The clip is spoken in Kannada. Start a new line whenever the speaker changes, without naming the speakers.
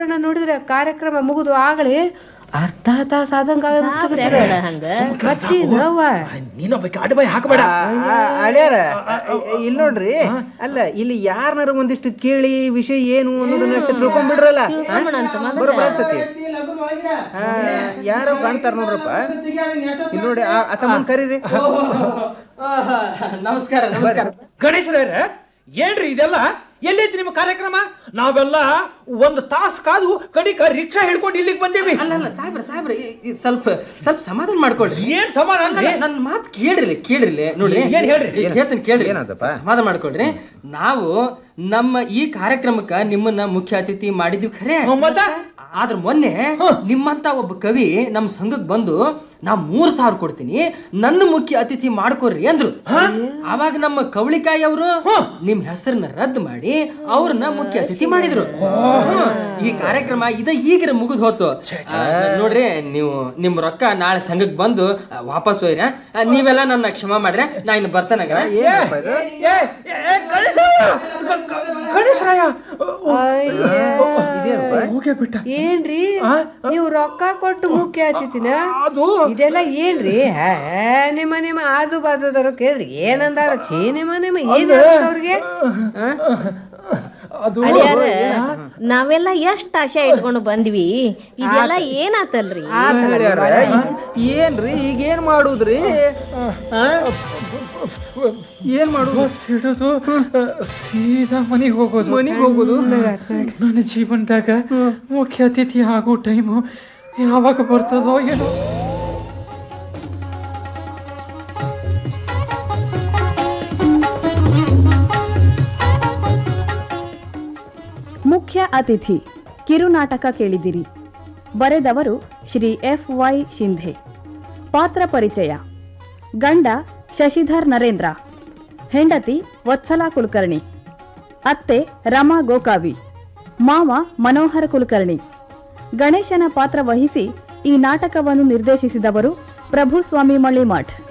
ನೋಡಿದ್ರೆ ಕಾರ್ಯಕ್ರಮ ಮುಗಿದು ಆಗಲಿ ಅರ್ಧ ತಾಸ ಆದಂಗ
ಬೇಡ ಹಂಗ
ಮತ್ತಿನವ್ವ
ನೀನೊಬ್ಬಕ್ಕೆ ಅಡ್ಬಾಯಿ ಹಾಕಬೇಡ
ಅಳ್ಯಾರ ಇಲ್ಲಿ ನೋಡ್ರಿ ಅಲ್ಲ ಇಲ್ಲಿ ಯಾರನಾರ ಒಂದಿಷ್ಟು ಕೇಳಿ ವಿಷಯ ಏನು ಅನ್ನೋದನ್ನ ಅಷ್ಟು ತಿಳ್ಕೊಂಡ್ಬಿಡ್ರಲ್ಲ ಬರೋಬ್ಬರ ಆಗ್ತತಿ ಹಾ, ಯಾರೋ ಕಾಣ್ತಾರ ನೋಡ್ರಪ್ಪ ಇಲ್ಲಿ ನೋಡಿ ಆ ಆ ತಮ್ಮನ್ ಕರೀರಿ
ನಮಸ್ಕಾರ ನಮಸ್ಕಾರ
ಗಣೇಶರೇ ಏನ್ರಿ ಇದೆಲ್ಲ ಎಲ್ಲೈತಿ ನಿಮ್ಮ ಕಾರ್ಯಕ್ರಮ ನಾವೆಲ್ಲ ಒಂದು ತಾಸು ಕಾದು ಕಡಿಕ ರಿಕ್ಷಾ ಹಿಡ್ಕೊಂಡು ಇಲ್ಲಿಗೆ ಬಂದೀವಿ
ಅಲ್ಲ ಅಲ್ಲ ಸಾಹೇಬ್ರ ಸಾಹೇಬ್ರ ಈ- ಈ ಸ್ವಲ್ಪ ಸ್ವಲ್ಪ ಸಮಾಧಾನ ಮಾಡ್ಕೊಳ್ರಿ
ಏನ್ ಸಮಾಧಾನ ರೀ?
ನನ್ನ ಮಾತು ಕೇಳ್ರಿ ಕೇಳ್ರಿ ನೋಡ್ರಿ
ಏನ್ ಹೇಳ್ರಿ?
ಏ, ಹೇಳ್ತೀನಿ ಕೇಳ್ರಿ
ಏನಾತಪ್ಪ?
ಸ್ವಲ್ಪ ಸಮಾಧಾನ ಮಾಡ್ಕೊಳ್ರಿ ನಾವು ನಮ್ಮ ಈ ಕಾರ್ಯಕ್ರಮಕ್ಕ ನಿಮ್ಮನ್ನ ಮುಖ್ಯ ಅತಿಥಿ ಮಾಡಿದ್ವಿ ಖರೆ
ಹ್ಮ್, ಮತ್ತ?
ಆದ್ರ ಮೊನ್ನೆ ನಿಮ್ಮಂತ ಒಬ್ಬ ಕವಿ ನಮ್ಮ ಸಂಘಕ್ಕೆ ಬಂದು ನಾ ಮೂರ್ ಸಾವಿರ ಕೊಡ್ತೀನಿ ನನ್ನ ಮುಖ್ಯ ಅತಿಥಿ ಮಾಡ್ಕೊಡ್ರಿ ಅಂದ್ರು ಅವಾಗ ನಮ್ಮ ಕವಳಿಕಾಯಿ ಅವರು ನಿಮ್ ಹೆಸರನ್ನ ರದ್ದು ಮಾಡಿ ಅವ್ರನ್ನ ಮುಖ್ಯ ಅತಿಥಿ ಮಾಡಿದ್ರು ಹ್ಮ್. ಈ ಕಾರ್ಯಕ್ರಮ ಇದ ಈಗರ ಮುಗಿದ್ ಹೋತು ಆ, ನೋಡ್ರಿ ನೀವು ನಿಮ್ ರೊಕ್ಕ ನಾಳೆ ಸಂಘಕ್ಕೆ ಬಂದು ಆ, ವಾಪಸ್ ಒಯ್ರ ಆ, ನೀವೆಲ್ಲ ನನ್ನ ಕ್ಷಮಾ ಮಾಡ್ರೆ ನಾ ಇನ್ನು ಬರ್ತಾನಾಗ
ಏನಪ್ಪ ಇದು
ಏ, ಏ, ಏ, ಗಣೇಶರಾಯ! ಗ- ಗ- ಗಣೇಶರಾಯ!
ಇದೇನಪ್ಪ
ಹೋಗೇ ಬಿಟ್ಟ
ಏನ್ರಿ ನೀವು ರೊಕ್ಕ ಕೊಟ್ಟು ಮುಖ್ಯ ಆತಿತ್ತಿನ
ಅದು
ಇದೆಲ್ಲ ಏನ್ರಿ ಹೇ, ನಿಮ್ಮ ನಿಮ್ಮ ಆಜು ಬಾಜುದವ್ರು ಕೇಳ್ರಿ ಏನಂದಾರ ಛೀ ನಿಮ್ಮ ನಿಮ್ಮ ಏನ್ ಹೇಳ್ತದ್ ಅವ್ರಿಗೆ
ಅದು
ಅಳಿಯಾರ ನಾವೆಲ್ಲ ಎಷ್ಟ್ ಆಶೆ ಇಟ್ಕೊಂಡು ಬಂದ್ವಿ ಇದೆಲ್ಲ ಏನಾತಲ್ರಿ
ಹೇಳ್ಯಾರ, ಈ- ಏನ್ರಿ ಈಗೇನ್ ಮಾಡುದ್ರಿ ಆ? ಏನ್ ಮಾಡುದು
ಬಸ್ ಹಿಡಿದು ಸೀದಾ ಮನೆಗೆ ಹೋಗೋದು
ಮನಿಗ್ ಹೋಗೋದು
ನನ್ನ ಜೀವನದಾಗ ಮುಖ್ಯ ಅತಿಥಿ ಆಗೋ ಟೈಮು ಯಾವಾಗ ಬರ್ತದೋ ಏನೋ
ಮುಖ್ಯ ಅತಿಥಿ ಕಿರುನಾಟಕ ಕೇಳಿದಿರಿ ಬರೆದವರು ಶ್ರೀ ಎಫ್ ವೈ ಶಿಂಧೆ ಪಾತ್ರ ಪರಿಚಯ ಗಂಡ ಶಶಿಧರ್ ನರೇಂದ್ರ ಹೆಂಡತಿ ವತ್ಸಲಾ ಕುಲಕರ್ಣಿ ಅತ್ತೆ ರಮಾ ಗೋಕಾವಿ ಮಾವ ಮನೋಹರ ಕುಲಕರ್ಣಿ ಗಣೇಶನ ಪಾತ್ರ ವಹಿಸಿ ಈ ನಾಟಕವನ್ನು ನಿರ್ದೇಶಿಸಿದವರು ಪ್ರಭುಸ್ವಾಮಿ ಮಳಿಮಠ್